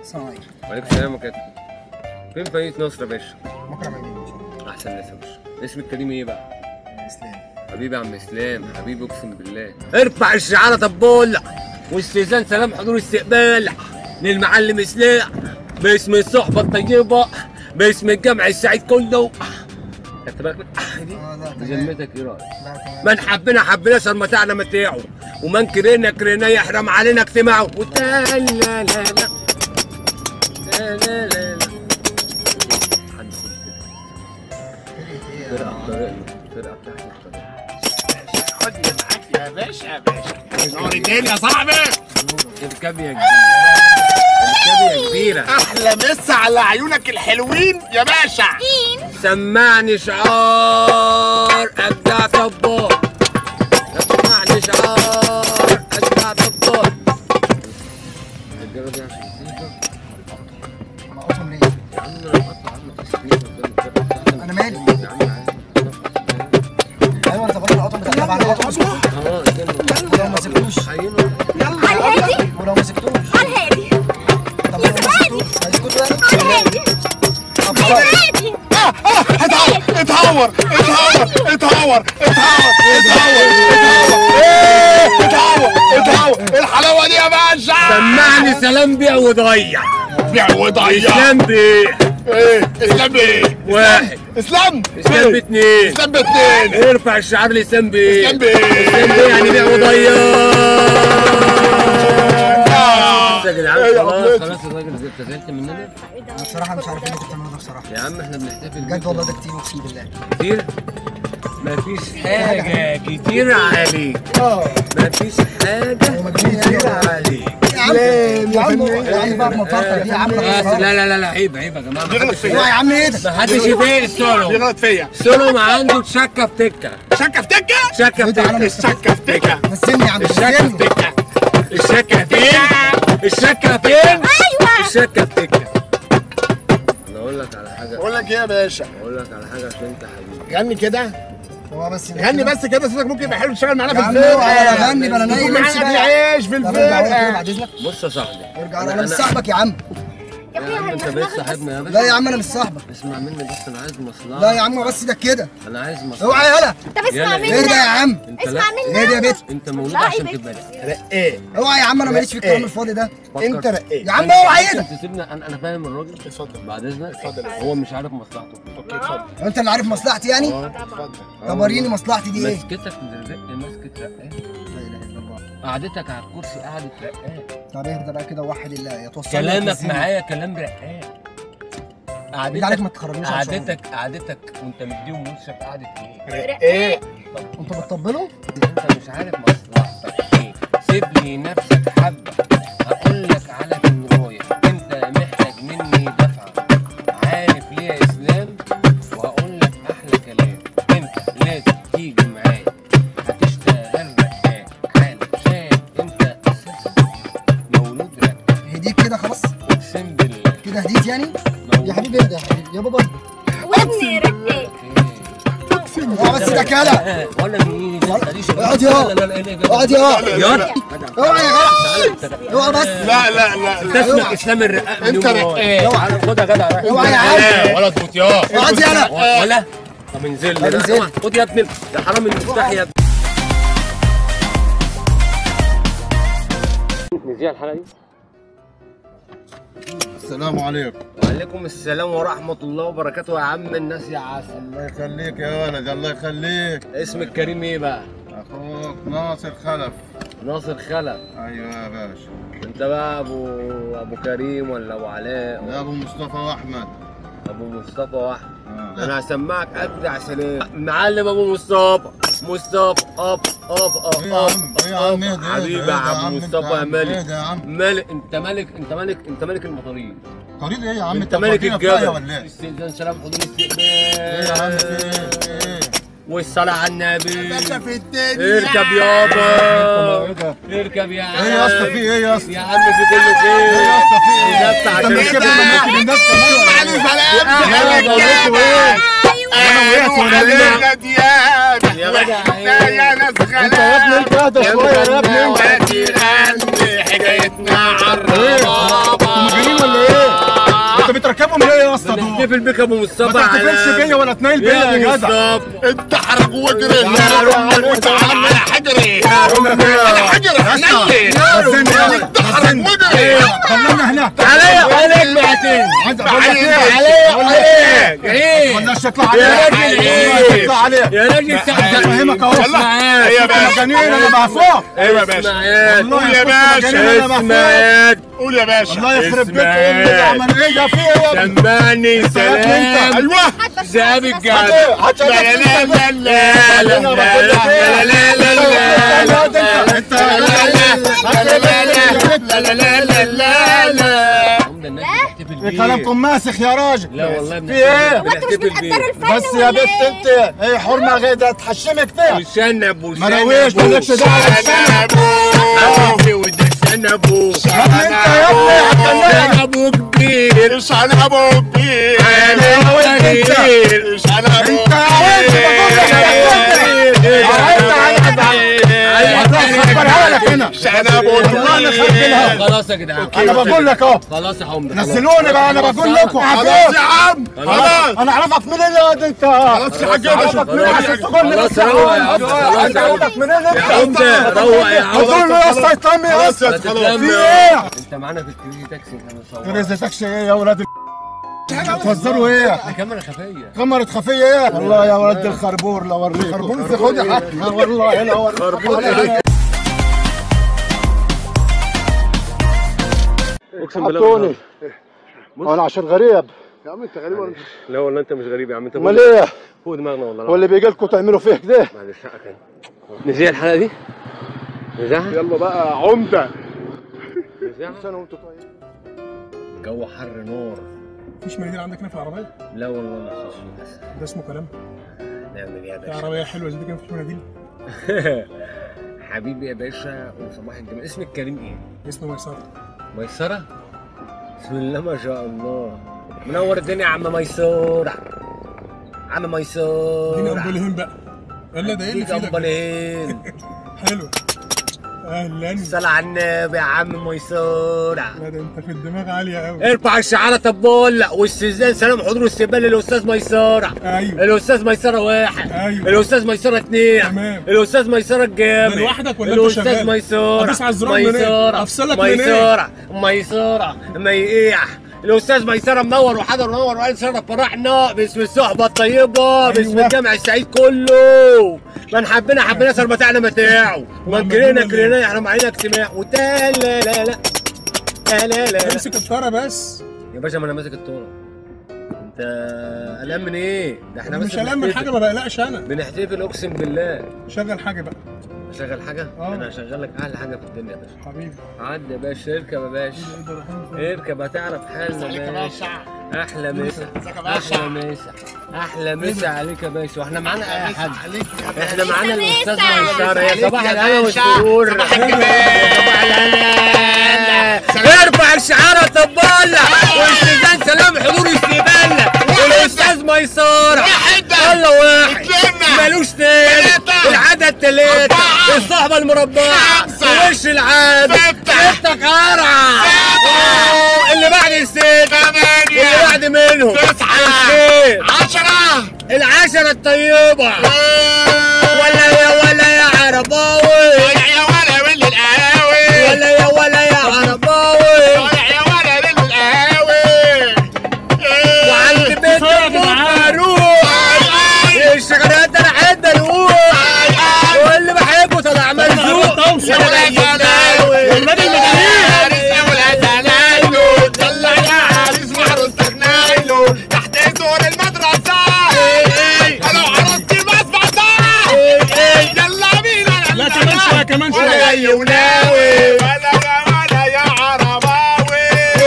السلام عليكم وعليكم السلام وكده فين مدينة نصر يا باشا؟ مكرم عيني ان شاء الله أحسن ناس يا باشا اسم الكريم إيه بقى؟ اسلام حبيبي يا عم اسلام حبيبي اقسم بالله ارفع الشعارة طبول واستئذان سلام حضور استقبال للمعلم اسلام باسم الصحبة الطيبة باسم الجمع السعيد كله خدت بالك من آه دي؟ اه لا تمام بذمتك ايه رايك؟ لا تمام من حبنا حبنا صار متاعنا متاعه ومن كرهنا كرهنا يحرم علينا اجتماعه وتا لا لا لا لا لا لا لا حد يقول كده. فرقة بطريقنا فرقة بتاعت الطريق خد يا معاك يا باشا يا باشا نور الدين يا صاحبي اركب يا كبيرة اركب يا كبيرة احلى مس على عيونك الحلوين يا باشا سمعني شعار اجدع طبال سمعني شعار اجدع طبال الرجالة دي عشان تسيبك انا اقطم ليه يا عم انا بقطع عنك تسبيح قدام الفرقة بتاعتك. أنا مالي؟ يا عم عادي ايوه انت بقول القطم بتاع بعد القطم اه ولو ما سكتوش عينه على الهادي ولو ما سكتوش على الهادي طب لو ما سكتوش هيسكتوا يعني على الهادي طب على خلاص الهادي اتهور اتهور اتهور اتهور اتهور اتهور ايه اتهور اتهور الحلاوه دي يا باشا سمعني سلام بيع وضيع بيع وضيع اسلام بيع ايه اسلام ايه واحد اسلام اسلام إيه؟ باتنين اسلام باتنين ارفع الشعار لسام بيه اسلام بيه. اسلام بيه يعني بيع وضيع آه. يا جدعان إيه يا خلاص عمتي؟ خلاص الراجل انت زعلت مننا انا بصراحه مش عارف ايه اللي انت بتعمله ده بصراحه يا عم احنا بنحتفل بجد والله ده كتير اقسم بالله كتير مفيش حاجة كتير عليك اه مفيش حاجة هو مجنون يعني كتير ولا عليك يا عم يا عم يا عم بقى مفكر يا عم بس لا لا لا لا عيب عيب يا جماعة بيغلط محدش فيا. يا عم ايه ده محدش يبيع السولو بيغلط فيا السولو ما عنده شكة في تكة شكه في تكه شكة في تكة الشكه في تكه نسيني يا عم الشكة في نسيني تكة الشكة فين؟ الشكة فين؟ ايوه الشكة في تكة انا اقول لك على حاجة بقول لك ايه يا باشا اقول لك على حاجة عشان انت حبيبي غني كده هو بس غني بس كده صوتك ممكن يبقى حلو تشتغل معانا يا في عم الفرقه اوعى غني بلا نايم يكون امشي معانا بقى في العيش في طب ارجع ورا كده الفرقه بعد اذنك بص يا صاحبي ارجع ورا انا مش صاحبك يا عم يا يا عم اخويا انت بس صاحبنا يا باشا لا يا عم انا مش صاحبك اسمع مني بس انا عايز مصلحة لا يا عم بس ده كده انا عايز مصلحة اوعى يالا طب اسمع يلا. ايه ده يا منا عم انت لا اسمع منا ايه ده يا بت انت مولود لا، عشان ايه تبقى رقاق اوعى يا عم انا ماليش في الكلام ايه؟ الفاضي ده فكر. انت رقاق يا عم اوعى ايه ده ممكن تسيبنا انا انا فاهم الراجل اتفضل بعد اذنك اتفضل. هو مش عارف مصلحته اوكي اتفضل انت اللي عارف مصلحتي يعني اتفضل طب وريني مصلحتي دي ايه مسكتك للرق مسكة رقاق لا اله الا الله قعدتك على الكرسي قعدة رقاق طب اهدى بقى كده وحد الله يا توصل كلامك معايا كلام رقاق بالله عليك ما قعدتك تخرجنيش على شغل. قعدتك قعدتك وانت مديهم وشك قعدة ايه؟ رقاق انتوا بتطبلوا انت مش عارف مصلحتك ايه سيب لي نفسك حبه هقول لك على كنوايه انت محتاج مني دفعه عارف ليه يا اسلام وهقول لك احلى كلام انت لازم تيجي معايا هتشتغل رقاق علشان انت اساسا مولود رقاق هديك كده خلاص اقسم بالله كده هديت يعني يا مولود حبيبي اهدى يا حبيبي يا بابا اهدى وابني رقاق اوعى بس ده كده ولا مين اقعد يا اقعد يا يا اوعى يا جدع اوعى بس لا لا لا انت اسمك اسلام الرقاق من انت يوم رقاق. اوعى خد يا جدع روح. اوعى يا عم ولا اظبط يا اقعد يلا ولا طب انزل طب لي انزل. اوعى. خد يا ابني يا حرام المفتاح يا ابني نذيع الحلقه دي السلام عليكم وعليكم السلام ورحمه الله وبركاته يا عم الناس يا عسل الله يخليك يا ولد الله يخليك اسمك كريم ايه بقى اخوك ناصر خلف ناصر خلف ايوه يا باشا انت بقى ابو ابو كريم ولا ابو علاء يا ابو مصطفى واحمد ابو مصطفى واحد آه. انا هسمعك اجدع سلام معلم ابو مصطفى مصطفى اب اب ايه اب يا اب عم ايه يا عم ايه اب ده حبيبي ايه يا ده عم انت مصطفى يا ايه ملك ده يا عم ملك انت ملك انت ملك انت ملك المطاريد طريق ايه يا عم انت ملك فاضينا في داهية الجبل ولا ايه استئذان سلام حضور ايه يا عم في ايه استقبال ايه والصلاة على النبي باشا في الدنيا اركب يابا ايه ده اركب يا عم ايه يا اسطى في ايه يا اسطى يا عم في كل خير ايه يا اسطى في ايه نزلت عشان انت مش كده. كده ممكن الناس كمان علي سلام يا بابا ايه انا وقعت ولا دياب يا جدع يا ناس انت يا ابني انت اهدى شويه يا ابني انت غني حكايتنا عالربابة مجانين ولا تحتفل بك يا ابو مصطفى ما تحتفلش بيا ولا تنيل بيا يا يا ابو جدع مصطفى انت حرج واجري يا رب وتعالى على حجري قول لك ايه على حجري حنين نزلني انت حرج واجري خلينا هنا عليا عليك بعتين عايز اقول لك ايه عليا أقول لك عليك ايه ولاش تطلع يا عليك راجل ولاش ايه تطلع عليك يا راجل افهمك اهو اسمع ايه يا باشا مجانين انا بعفوك ايوه يا باشا والله قول يا كنت باشا، مجانين انا بعفوك اسمع قول يا باشا الله يخرب بيت امي اللي عمليه فيه يا ابني سمعني سلام ايوه ذهب الجعل هات لا لا لا لا لا لا لا لا لا لا لا انت لا لا لا لا لا لا إيه كلامكم ماسخ يا راجل لا والله في ايه هو انتوا مش بتقدروا الفن بس ولا يا بنت ايه؟ انت هي حرمه غير ده تحشمك فيها وشنب وشنب مراويش مالكش دعوه حبيبي وده شنبه يا ابني انت يا ابني هتكلمك شنبه كبير ايش انا ابو كبير انا وانت. كبير ايش انا ابو انت يا واد هخبرها لك هنا ايش انا ابو والله انا خبرها خلاص يا جدعان انا بقول لك اهو خلاص يا حمد خلاص. نزلوني بقى انا بقول لكم خلاص عفوك يا عم خلاص انا اعرفك منين يا واد انت خلاص يا حاج اعرفك منين عشان تقول لي خلاص بس روق يا عم، خلاص انت يا عم. اعرفك منين انت حمد روق يا عم هتقول له يا اسطى يطمي يا خلاص اسطى يا خلاص في ايه انت معانا في الكريزي تاكسي احنا بنصور رزقتكش ايه يا ولاد ال- بتهزروا ايه دي كاميرا خفيه كاميرا خفيه ايه والله يا ولد الخربور لا اوريك خربور خد يا حاج لا والله لا اوريك خربور اقسم حطوني انا عشان غريب يا عم انت غريب ولا لا والله انت مش غريب يا عم انت امال ايه فوق دماغنا والله هو اللي بيجي لكم تعملوا فيه كده بعد الشقه كان نذيع الحلقه دي نذيعها يلا بقى عمده نذيعها سنه وانتم طيبين الجو حر نار مفيش مناديل عندك هنا في العربية؟ لا والله ما فيش للاسف ده اسمه كلام نعمل ايه يا في باشا عربية حلوة زي دي كان مفيش مناديل حبيبي يا باشا وصباح الجمال اسمك كريم ايه اسمه ميسرة ميسره بسم الله ما شاء الله منور الدنيا يا عم ميسوره عم اديني ميسوره امبوليهين بقى يلا ده ايه اللي اديك في ايدك؟ امبالين حلو اهلا صل على النبي يا عم ميسوره لا ده انت في الدماغ عالية قوي ارفع الشعارة طبول واستئذان سلام حضور واستقبال للاستاذ ميسرة ايوه الاستاذ ميسرة واحد ايوه الاستاذ ميسرة اثنين تمام. الاستاذ ميسرة الجامع ده لوحدك ولا انت الاستاذ شغال؟ ميسرة هتدوس على الزرار منين؟ ميسرة افصلك منين؟ ميسرة ميسرة ميقيح الاستاذ ميسرة منور وحضر منور وقال شرف فرحنا باسم الصحبة الطيبة باسم أيوة. الجامع السعيد كله من حبنا حبنا صار متاعنا متاعه ومن كرهنا كرهنا احنا معانا اجتماع وتا لا لا لا لا لا لا امسك الطارة بس يا باشا ما انا ماسك الطوره انت قلقان من ايه؟ ده احنا انا بس مش قلقان من بنحتفل. حاجة ما بقلقش انا بنحتفل اقسم بالله شغل حاجة بقى اشغل حاجه؟ اه. انا هشغل لك احلى حاجه في الدنيا يا باشا حبيبي عدي يا باشا اركب يا باشا ايه ده رايحين فين؟ اركب هتعرف حالنا عليك يا يا باشا باشا احلى مسا ازيك يا باشا احلى مسا احلى مسا عليك يا باشا واحنا معانا اي حد عليك يا احنا معانا الاستاذ مسا. ميسره يا عليك صباح يا الهنا باشا. والسرور صباح يا الجمال. صباح الهنا ارفع الشعارة طبالة واستئذان سلام حضور استقبالنا والاستاذ ميسرة واحدة. يلا واحد اتنين. ملوش تاني تلاتة. العدد تلاتة أربعة. الصحبة المربعة خمسة. وش العادة ستة. ستة قرعة سبعة. أوه، اللي بعد الست اللي ثمانية بعد منهم تسعة. الخير عشرة العشرة الطيبة ولا يا ولا يا عرباوي طالع يا ولا من القهاوي ولا يا ولا يا عرباوي طالع يا ولا من القهاوي وعند بيت كفاية يا ابو جدعان. فاروق الشغلات انا حد الوق واللي بحبه طلع مرزوق توصل. يا ولا يا والنبي المدنيين. لا كمان شوية كمان شوية يوناوي ولا يا ولا يا عرباوي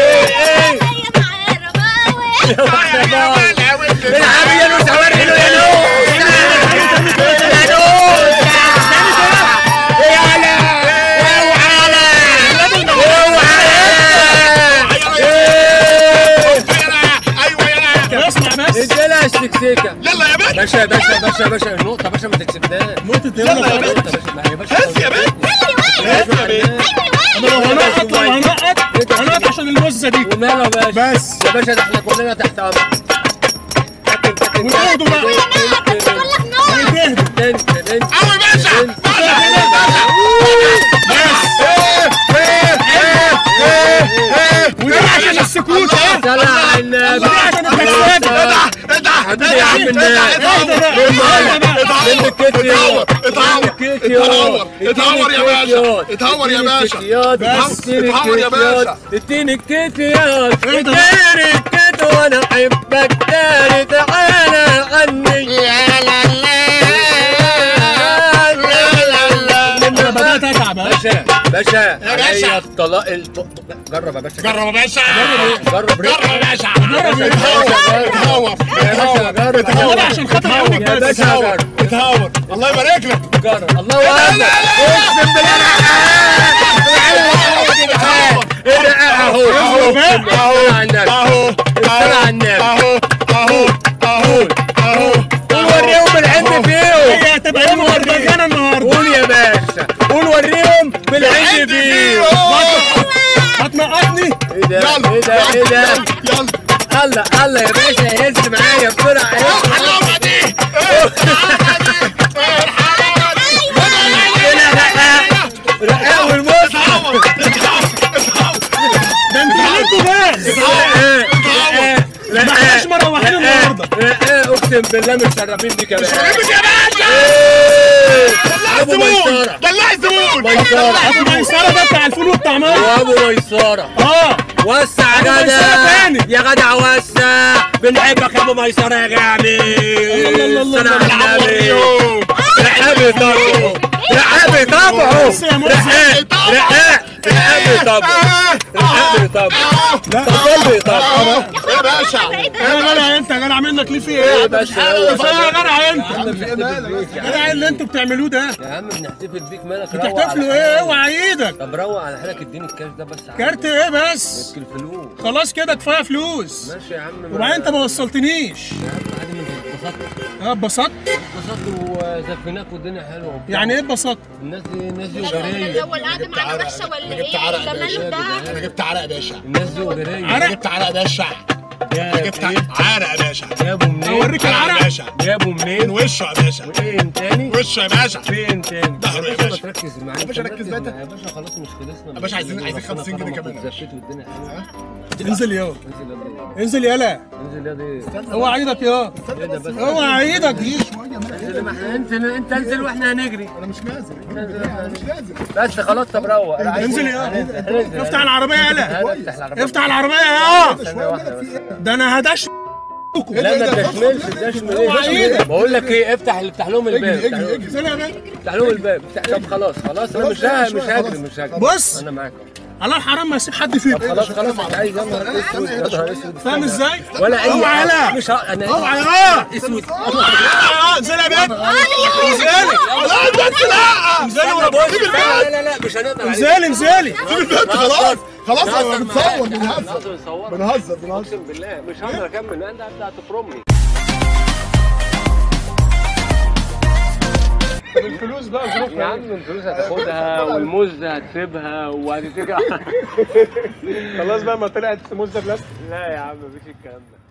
يا ولا واللي العب يا نوس وري له يا نوس يا نوس يا هلا ايوه يلا اسمع بس اديلها السكسيكه يلا يا بنت باشا باشا باشا باشا النقطة يا باشا ما تكسبناش نقطة يلا يا يلا بنت. نقطة يا باشا ما هي باشا بس يا بنت انا لو هنقط لو هنقط هنقط عشان المزة دي وماله يا باشا بس يا باشا ده احنا كلنا تحت امرك وتهدوا بقى وتهدوا قوي باشا وده عشان السكوت ها صلى على النبي وده عشان التكسات ايه ده حبيبي يا عم الناس اهدى بقى اهدى بقى اتهور اتهور اتهور اتهور يا باشا اتهور يا باشا بس اتهور يا باشا اديني الكتيات اديني الكت وانا احبك تاني تعالى عني يا لا انا بدات اتعب ها باشا باشا يا باشا. عليا الطلاق الط- جرب يا باشا جرب يا باشا جرب جرب يا باشا جرب يا اتهور اتهور جرب اتهور عشان خاطر عيونك يا بس باشا اتهور جرب اتهور الله يبارك لك جرب الله اكبر اقسم بالله ايه ده اهو اهو اهو على النبي اهو الصلاة على النبي اهو اهو اهو اهو قول وريهم العند فيهم هي هتبقى يوم ورجانه النهارده قول يا باشا قول وريهم بالعند فيهم هتنقطني ايه ده يلا ايه ده ايه ده يلا الله الله يا باشا هز معايا بسرعه هز الحلاوه دي كده رقاق رقاق والمصحف ده انتوا عليكم بس رقاق رقاق ما احناش مروحين النهارده رقاق اقسم بالله متشرفين بيك يا باشا يا باشا إيه. طلع ابو الزبون ميسره طلع الزبون ميسره ابو ميسره ده بتاع الفول والطعميه وابو ميسره اه وسع أبو يا ميسرة جدع تاني. يا جدع وسع بنحبك يا ابو ميسره يا جامد الله الله الله سلام الله. على النبي رقابي طبعه رقابي طبعه بص يا مرسي. رقاق رقاق رقابي طبعه رقابي طبعه طبعه طبعه يا باشا يا جدع انت يا جدع منك ليه في ايه ايه؟ بس كفايه يا جدع انت يا عم بنحتفل بيك يا يا جدع اللي انتوا بتعملوه ده عم يا عم بنحتفل بيك مالك روق على بتحتفلوا حالك. ايه اوعى ايدك طب روق على حالك اديني الكاش ده بس عم. كارت ايه بس مسك الفلوس خلاص كده كفايه فلوس ماشي يا عم ما- وبعدين انت ما وصلتنيش يا عم عادي من اتبسطت اه اتبسطت اتبسطت وزفناك والدنيا حلوه وبتاع. يعني ايه اتبسطت؟ الناس دي الناس دي الاول وجريه قاعده معانا وحشه ولا أنا جبت ايه عرق ده يا باشا. ماله ده انا جبت عرق يا باشا الناس دي وجريه عرق؟ انا جبت عرق يا باشا انا جبت عرق يا باشا جابوا منين؟ اوريك عرق يا العرق باشا جابوا من منين؟ وشه يا باشا فين تاني؟ وشه يا باشا فين تاني؟ ظهره يا باشا ما باشا. تركز معايا يا باشا أنت ركز مركز بقى. معايا. يا باشا خلاص مش خلصنا يا باشا عايزين- عايزين 50 جنيه كمان. زفيت والدنيا حلوه انزل يا انزل يا ابني انزل يلا انزل يا ابني اوعى ايدك يا ايه ده بس اوعى ايدك انزل ما احنا انزل انت انزل واحنا هنجري انا مش نازل انا مش نازل بس خلاص طب روق أنا عايز- انزل يا هننزل، هننزل. افتح العربيه يلا هنفتح العربية. افتح العربيه يا ثانية واحدة بس. ده انا هدش لا ما تشملش تشمل اوعى ايه ايدك. بقول لك ايه افتح افتح لهم الباب افتح لهم- انزل يا باشا. افتح لهم الباب افتح- طب خلاص خلاص انا مش ه- مش هجري مش هجري بص. انا معاك على الحرام ما يسيب حد فيكم خلاص خلاص انت عايز يا نهار اسود يا نهار اسود فاهم ازاي؟ ولا اي اوعى حاجة. يلا مش ه... انا اوعى يا اسود اه انزل يا بنت انزلي لا انت لا انزلي بص وربنا لا لا لا مش هنقدر عليك انزلي انزلي البنت خلاص خلاص انا نهزر بنصور معاك. بنهزر نهزر نصور بنهزر بنهزر اقسم بالله مش هقدر اكمل انت هتفرمني الفلوس بقى يا عم الفلوس هتاخدها والموز هتسيبها وهتتكل خلاص بقى ما طلعت موزه بلاستيك لا يا عم مفيش الكلام ده